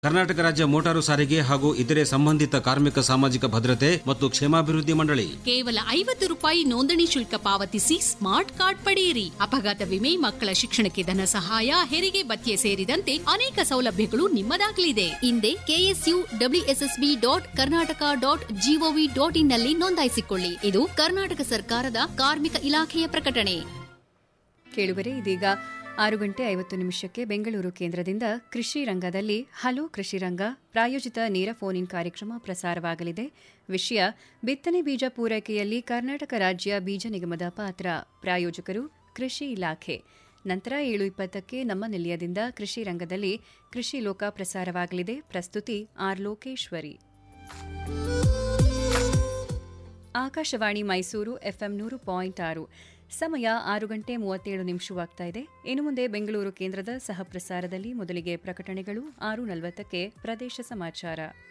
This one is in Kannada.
ಕರ್ನಾಟಕ ರಾಜ್ಯ ಮೋಟಾರು ಸಾರಿಗೆ ಹಾಗೂ ಇತರೆ ಸಂಬಂಧಿತ ಕಾರ್ಮಿಕ ಸಾಮಾಜಿಕ ಭದ್ರತೆ ಮತ್ತು ಕ್ಷೇಮಾಭಿವೃದ್ಧಿ ಮಂಡಳಿ ಕೇವಲ ಐವತ್ತು ರೂಪಾಯಿ ನೋಂದಣಿ ಶುಲ್ಕ ಪಾವತಿಸಿ ಸ್ಮಾರ್ಟ್ ಕಾರ್ಡ್ ಪಡೆಯಿರಿ ಅಪಘಾತ ವಿಮೆ ಮಕ್ಕಳ ಶಿಕ್ಷಣಕ್ಕೆ ಧನ ಸಹಾಯ ಹೆರಿಗೆ ಭತ್ಯೆ ಸೇರಿದಂತೆ ಅನೇಕ ಸೌಲಭ್ಯಗಳು ನಿಮ್ಮದಾಗಲಿದೆ ಹಿಂದೆ KSU WSSB dot Karnataka dot GOV dot IN ನಲ್ಲಿ ನೋಂದಾಯಿಸಿಕೊಳ್ಳಿ ಇದು ಕರ್ನಾಟಕ ಸರ್ಕಾರದ ಕಾರ್ಮಿಕ ಇಲಾಖೆಯ ಪ್ರಕಟಣೆ ಕೇಳುವರೆ ಇದೀಗ ಆರು ಗಂಟೆ ಐವತ್ತು ನಿಮಿಷಕ್ಕೆ ಬೆಂಗಳೂರು ಕೇಂದ್ರದಿಂದ ಕೃಷಿ ರಂಗದಲ್ಲಿ ಹಲೋ ಕೃಷಿ ರಂಗ ಪ್ರಾಯೋಜಿತ ನೇರ ಫೋನ್ ಇನ್ ಕಾರ್ಯಕ್ರಮ ಪ್ರಸಾರವಾಗಲಿದೆ ವಿಷಯ ಬಿತ್ತನೆ ಬೀಜ ಪೂರೈಕೆಯಲ್ಲಿ ಕರ್ನಾಟಕ ರಾಜ್ಯ ಬೀಜ ನಿಗಮದ ಪಾತ್ರ ಪ್ರಾಯೋಜಕರು ಕೃಷಿ ಇಲಾಖೆ ನಂತರ ಏಳು ಇಪ್ಪತ್ತಕ್ಕೆ ನಮ್ಮ ನಿಲಯದಿಂದ ಕೃಷಿ ರಂಗದಲ್ಲಿ ಕೃಷಿ ಲೋಕ ಪ್ರಸಾರವಾಗಲಿದೆ ಪ್ರಸ್ತುತಿ ಆರ್ ಲೋಕೇಶ್ವರಿ ಆಕಾಶವಾಣಿ ಮೈಸೂರು ಎಫ್ಎಂ ನೂರು ಪಾಯಿಂಟ್ ಆರು ಸಮಯ ಆರು ಗಂಟೆ ಮೂವತ್ತೇಳು ನಿಮಿಷವಾಗ್ತಾ ಇದೆ ಇನ್ನು ಮುಂದೆ ಬೆಂಗಳೂರು ಕೇಂದ್ರದ ಸಹ ಪ್ರಸಾರದಲ್ಲಿ ಮೊದಲಿಗೆ ಪ್ರಕಟಣೆಗಳು ಆರು ನಲವತ್ತಕ್ಕೆ ಪ್ರದೇಶ ಸಮಾಚಾರ